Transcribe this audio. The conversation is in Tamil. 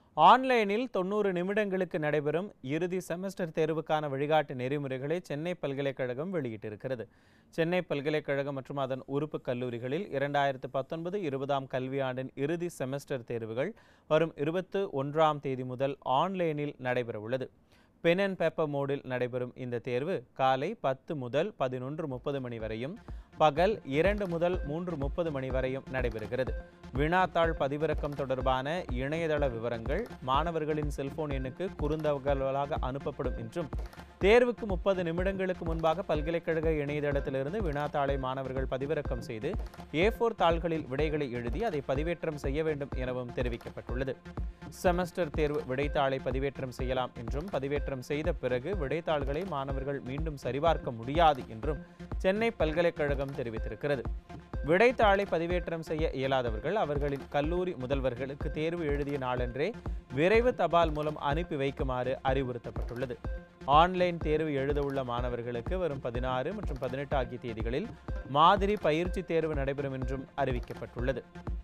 ஆன்லைனில் தொண்ணூறு நிமிடங்களுக்கு நடைபெறும் இறுதி செமஸ்டர் தேர்வுக்கான வழிகாட்டு நெறிமுறைகளை சென்னை பல்கலைக்கழகம் வெளியிட்டிருக்கிறது சென்னை பல்கலைக்கழகம் மற்றும் அதன் உறுப்பு கல்லூரிகளில் இரண்டாயிரத்து பத்தொன்பது இருபதாம் கல்வியாண்டின் இறுதி செமஸ்டர் தேர்வுகள் வரும் இருபத்து ஒன்றாம் தேதி முதல் ஆன்லைனில் நடைபெறவுள்ளது பென் அண்ட் பேப்பர் மோடில் நடைபெறும் இந்த தேர்வு காலை பத்து முதல் பதினொன்று முப்பது மணி வரையும் பகல் இரண்டு முதல் மூன்று முப்பது மணி வரையும் நடைபெறுகிறது வினாத்தாள் பதிவிறக்கம் தொடர்பான இணையதள விவரங்கள் மாணவர்களின் செல்போன் எண்ணுக்கு குறுந்தகவலாக அனுப்பப்படும் என்றும் தேர்வுக்கு முப்பது நிமிடங்களுக்கு முன்பாக பல்கலைக்கழக இணையதளத்திலிருந்து வினாத்தாளை மாணவர்கள் பதிவிறக்கம் செய்து ஏ ஃபோர் தாள்களில் விடைகளை எழுதி அதை பதிவேற்றம் செய்ய வேண்டும் எனவும் தெரிவிக்கப்பட்டுள்ளது செமஸ்டர் தேர்வு விடைத்தாளை பதிவேற்றம் செய்யலாம் என்றும் பதிவேற்றம் செய்த பிறகு விடைத்தாள்களை மாணவர்கள் மீண்டும் சரிபார்க்க முடியாது என்றும் சென்னை பல்கலைக்கழகம் தெரிவித்திருக்கிறது விடைத்தாளை பதிவேற்றம் செய்ய இயலாதவர்கள் அவர்களின் கல்லூரி முதல்வர்களுக்கு தேர்வு எழுதிய நாளன்றே விரைவு தபால் மூலம் அனுப்பி வைக்குமாறு அறிவுறுத்தப்பட்டுள்ளது ஆன்லைன் தேர்வு எழுதவுள்ள மாணவர்களுக்கு வரும் பதினாறு மற்றும் பதினெட்டு ஆகிய தேதிகளில் மாதிரி பயிற்சி தேர்வு நடைபெறும் என்றும் அறிவிக்கப்பட்டுள்ளது